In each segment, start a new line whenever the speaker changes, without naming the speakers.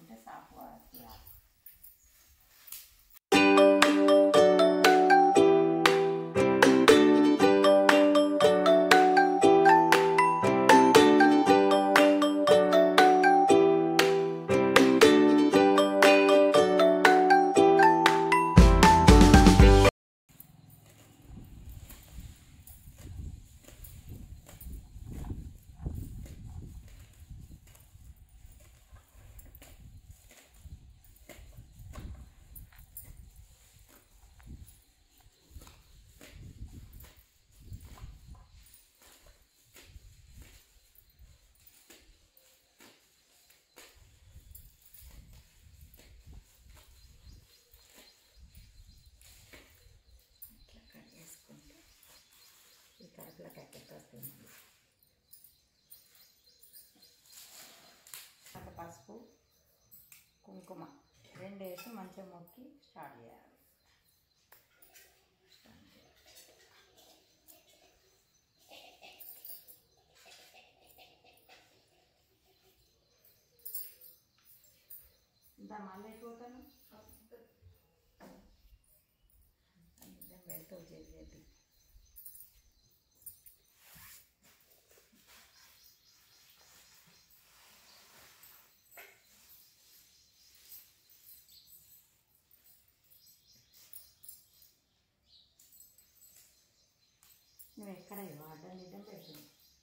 చేసుకుంటే సాఫ్గా తీయాలి ఇట్లా కట్ చేసుకుంటే ఈ కడుపులో కట్టేస్తుంది అట్లా పసుపు కుంకుమ రెండు వేసి మంచిగా మొక్కి స్టార్ట్ చేయాలి స్టార్ట్ చేయాలి. ఇందా మళ్ళీ అయిపోతాను వెళ్తూ చేసేది నువ్వు ఎక్కడ ఇవ్వ అడ్డం ఇడ్డం పెట్టు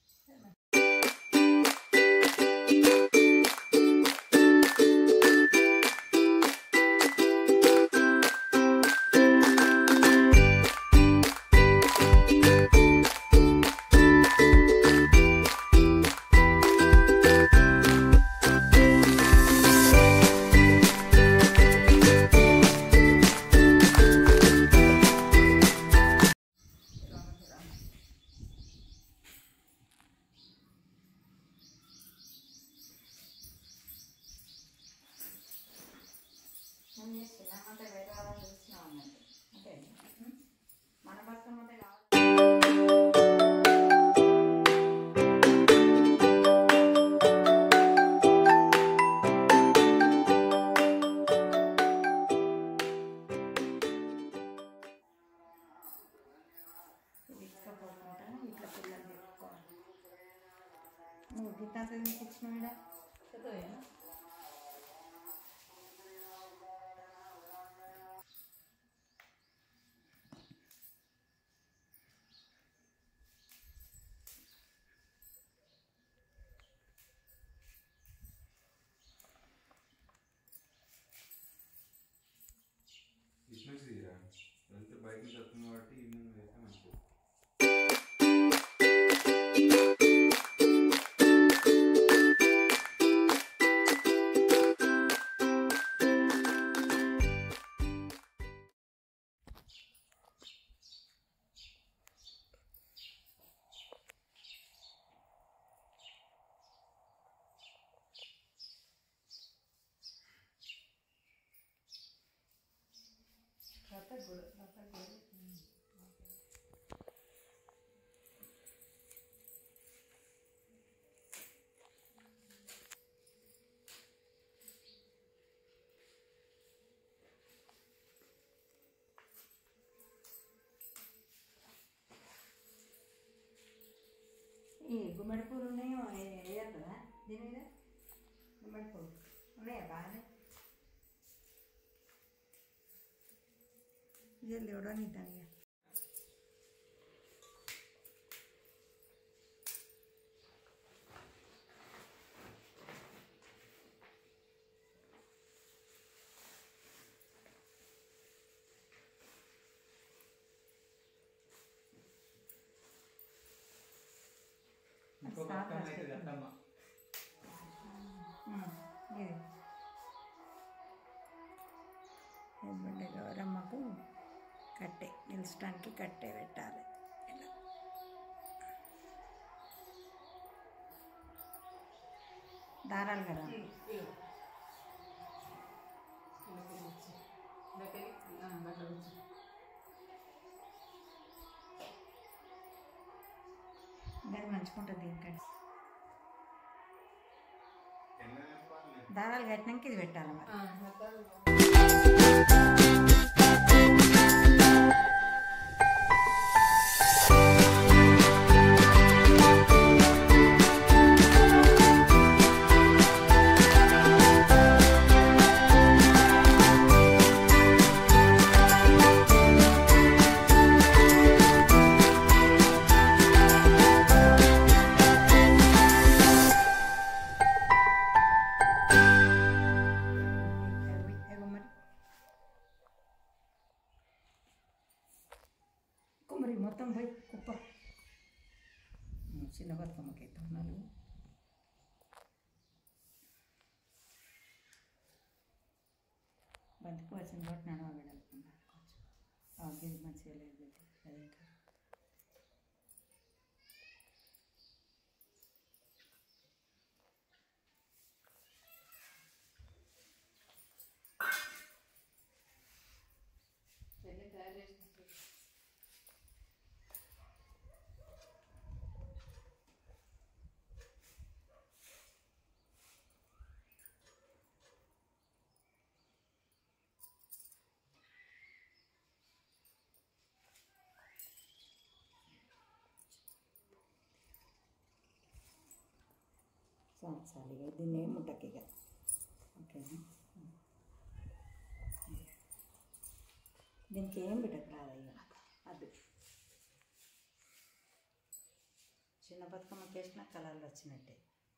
నేను చిన్నమ్మంటే వేరే వాళ్ళని చూస్తున్నాం అన్నట్టు అంటే మన బతుకమ్మంటే కావాలి ఇసుకపోకుండా ఇట్లా పిల్లలు తిప్పుకోవాలి నువ్వు గిత్తా ఎందుకు ఇచ్చినావు ఇక్కడ
ఇట్లా తీరా వెళ్తే బయట నుంచి వస్తుంది కాబట్టి ఈవినింగ్ వేస్తే మంచిది
రత గుడి రత గుడి ఈ గుమ్మడి పూలు ఉన్నాయో వేయాలి కదా దీని మీద గుమ్మడి పూలు ఉన్నాయా బాగానే జల్ది ఇవ్వడానికి ఇక
ఇంకో పక్కన అయితే దట్టమ్మ
ఇది ఎందుకంటే గౌరమ్మకు కట్టే నిలుచడానికి కట్టే పెట్టాలి ఇలా దారాలు కదా అది మంచుకుంటుంది దీనికంటే దారాలు కట్టినాక ఇది పెట్టాలి మరి ఎగో- ఎగో మరి కుమ్మరి మొత్తం పోయి కుప్ప ఉమ్, చిన్న బతుకమ్మకి తొన్నాలు బంతికి వచ్చింది కాబట్టి నడవ వెళ్ళాలనుకున్నాను కొంచెం ఇది మంచిగా లేదు బిడ్డ అదే కాదు చాలు చాలు ఇక దీన్ని ఏం ముట్టకి ఇక ఓకేనా దీనికి ఏం బిడ్డకు రాదు ఇక అది చిన్న బతుకమ్మకి వేసిన కలర్లు వచ్చినట్టే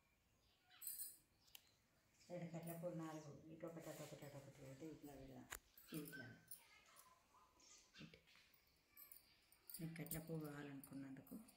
రెండు కట్ల పూలు నాలుగు ఇటు ఒకటి అటు ఒకటి అటు ఒకటి ఒకటి ఇట్లా పెడదాం ఇట్లా ఇటు. నీకు కట్ల పువ్వు కావాలనుకున్నందుకు